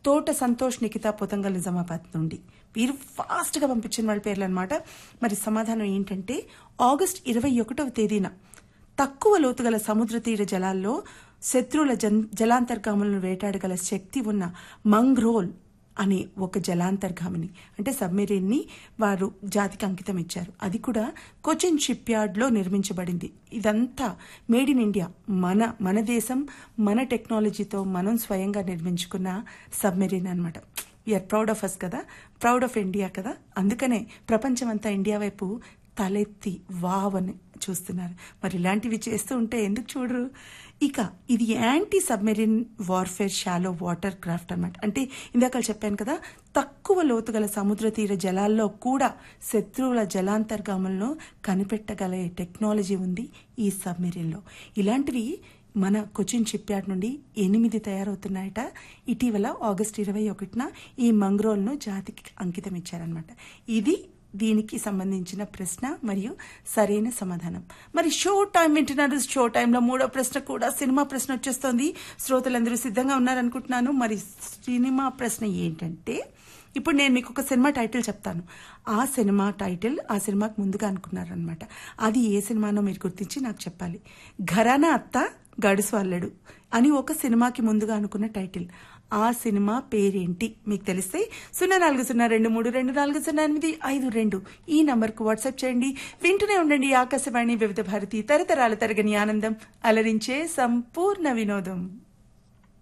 తోట సంతోష్ నిఖిత పొతంగల్ నిజామాబాద్ నుండి వీరు ఫాస్ట్ గా పంపించిన వాళ్ళ పేర్లు అనమాట మరి సమాధానం ఏంటంటే ఆగస్ట్ ఇరవై ఒకటవ తేదీన తక్కువ లోతుగల సముద్ర తీర జలాల్లో శత్రువుల జన్- జలాంతర్గాములను వేటాడగల శక్తి ఉన్న మంగ్రోల్ అనే ఒక జలాంతర్గామిని అంటే సబ్మెరీన్ ని వారు జాతికి అంకితం ఇచ్చారు అది కూడా కొచిన్ షిప్ యార్డ్ లో నిర్మించబడింది ఇదంతా మేడ్ ఇన్ ఇండియా మన మన దేశం మన టెక్నాలజీతో మనం స్వయంగా నిర్మించుకున్న సబ్మెరీన్ అన్నమాట వీఆర్ ప్రౌడ్ ఆఫ్ అస్ కదా ప్రౌడ్ ఆఫ్ ఇండియా కదా అందుకనే ప్రపంచమంతా ఇండియా వైపు తలెత్తి వావ్ అని చూస్తున్నారు మరి ఇలాంటివి చేస్తూ ఉంటే ఎందుకు చూడరు ఇక ఇది anti submarine warfare shallow water craft అన్నమాట అంటే ఇందాక చెప్పాను కదా తక్కువ లోతుగల సముద్ర తీర జలాల్లో కూడా శత్రువుల జలాంతర్గాములను కనిపెట్టగల టెక్నాలజీ ఉంది ఈ సబ్మెరీన్లో ఇలాంటివి మన కొచ్చిన్ షిప్ యార్డ్ నుండి ఎనిమిది తయారవుతున్నాయట ఇటీవల ఆగస్ట్ ఇరవై ఒకటిన ఈ మంగ్రోల్ను జాతికి అంకితం ఇచ్చారనమాట ఇది దీనికి సంబంధించిన ప్రశ్న మరియు సరైన సమాధానం మరి షో టైం వింటున్నారు షో టైంలో మూడో ప్రశ్న కూడా సినిమా ప్రశ్న వచ్చేస్తోంది శ్రోతలందరూ సిద్ధంగా ఉన్నారనుకుంటున్నాను మరి సినిమా ప్రశ్న ఏంటంటే ఇప్పుడు నేను మీకు ఒక సినిమా టైటిల్ చెప్తాను ఆ సినిమా టైటిల్ ఆ సినిమాకి ముందుగా అనుకున్నారనమాట అది ఏ సినిమానో మీరు గుర్తించి నాకు చెప్పాలి ఘరానా అత్త గడుసు అల్లడు అని ఒక సినిమాకి ముందుగా అనుకున్న టైటిల్ ఆ సినిమా పేరేంటి మీకు తెలిస్తే సున్నా నాలుగు సున్నా రెండు మూడు రెండు నాలుగు సున్నా ఎనిమిది ఐదు రెండు ఈ నంబర్కు వాట్సాప్ చేయండి వింటూనే ఉండండి ఆకాశవాణి వివిధ భారతి తరతరాల తరగని ఆనందం అలరించే సంపూర్ణ వినోదం